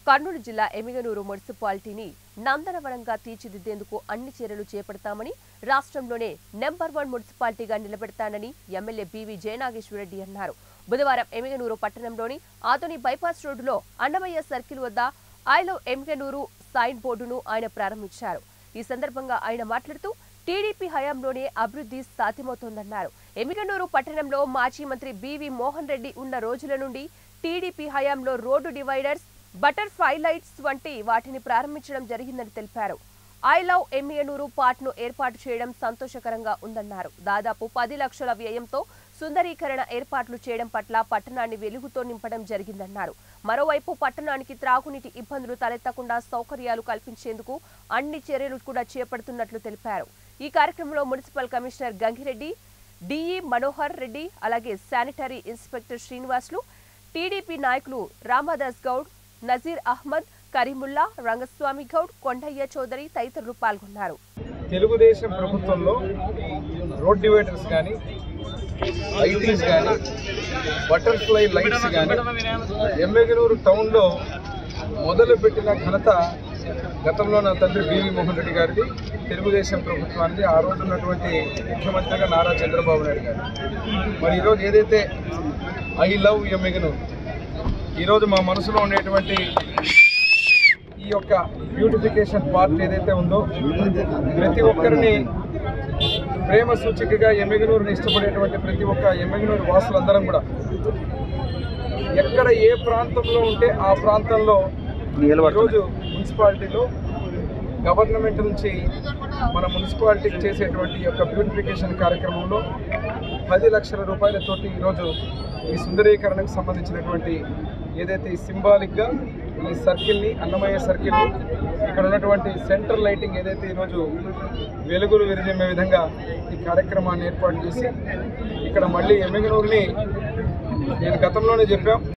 కర్నూలు జిల్లా ఎమిగనూరు మున్సిపాలిటీని నందనవనంగా తీర్చిదిద్దేందుకు అన్ని చర్యలు చేపడతామని రాష్ట్రంలోనే నెంబర్ వన్ మున్సిపాలిటీగా నిలబెడతానని ఎమ్మెల్యే బీవీ జయనాగేశ్వరరెడ్డి అన్నారు బుధవారం ఎమిగనూరు పట్టణంలోని ఆదోని బైపాస్ రోడ్డులో అన్నమయ్య సర్కిల్ వద్ద ఐ లవ్ ఎమిగనూరు సైన్ బోర్డును ఆయన ప్రారంభించారు ఈ సందర్భంగా ఆయన మాట్లాడుతూ టీడీపీ హయాంలోనే అభివృద్ధి సాధ్యమవుతోందన్నారు ఎమిగనూరు పట్టణంలో మాజీ మంత్రి బీవీ మోహన్ రెడ్డి ఉన్న రోజుల నుండి టీడీపీ హయాంలో రోడ్డు డివైడర్స్ బటర్ఫ్లై లైట్స్ వంటి వాటిని ప్రారంభించడం జరిగిందని తెలిపారు ఐ లవ్ ఎమ్మియనూరు పార్ట్ను ఏర్పాటు చేయడం సంతోషకరంగా ఉందన్నారు దాదాపు పది లక్షల వ్యయంతో సుందరీకరణ ఏర్పాట్లు చేయడం పట్ల పట్టణాన్ని వెలుగుతో నింపడం జరిగిందన్నారు మరోవైపు పట్టణానికి త్రాగునీటి ఇబ్బందులు తలెత్తకుండా సౌకర్యాలు కల్పించేందుకు అన్ని చర్యలు కూడా చేపడుతున్నట్లు తెలిపారు ఈ కార్యక్రమంలో municipal commissioner Gangireddy DE Manohar Reddy అలాగే శానిటరీ ఇన్స్పెక్టర్ శ్రీనివాసులు టీడీపీ నాయకులు రామదాస్ గౌడ్ నజీర్ అహ్మద్ కరీముల్లా రంగస్వామి గౌడ్ కొండయ్య చౌదరి తదితరులు పాల్గొన్నారు తెలుగుదేశం ప్రభుత్వంలో రోడ్ డివైడర్స్ కానీ లైటింగ్స్ కానీ బటర్ఫ్లై లైట్స్ కానీ ఎమ్మెగనూరు టౌన్లో మొదలుపెట్టిన ఘనత గతంలో నా తండ్రి బివి మోహన్ రెడ్డి గారిది తెలుగుదేశం ప్రభుత్వానికి ఆ రోజు ఉన్నటువంటి ముఖ్యమంత్రిగా నారా చంద్రబాబు నాయుడు గారు మరి ఈరోజు ఏదైతే ఐ లవ్ ఎమ్మెగనూరు ఈరోజు మా మనసులో ఉండేటువంటి ఈ యొక్క బ్యూటిఫికేషన్ పార్ట్ ఏదైతే ఉందో ప్రతి ఒక్కరిని ప్రేమ సూచికగా ఎమ్మెగనూరుని ఇష్టపడేటువంటి ప్రతి ఒక్క ఎమ్మెగనూరు వాసులందరం కూడా ఎక్కడ ఏ ప్రాంతంలో ఉంటే ఆ ప్రాంతంలో ఈరోజు మున్సిపాలిటీలో గవర్నమెంట్ నుంచి మన మున్సిపాలిటీకి చేసేటువంటి ఈ యొక్క బ్యూటిఫికేషన్ కార్యక్రమంలో పది లక్షల రూపాయలతోటి ఈరోజు ఈ సుందరీకరణకు సంబంధించినటువంటి ఏదైతే ఈ సింబాలిక్గా ఈ సర్కిల్ని అన్నమయ్య సర్కిల్ని ఇక్కడ ఉన్నటువంటి సెంటర్ లైటింగ్ ఏదైతే ఈరోజు వెలుగులు విరిజమ్మే విధంగా ఈ కార్యక్రమాన్ని ఏర్పాటు చేసి ఇక్కడ మళ్ళీ ఎమ్మెగనూరుని నేను గతంలోనే చెప్పాం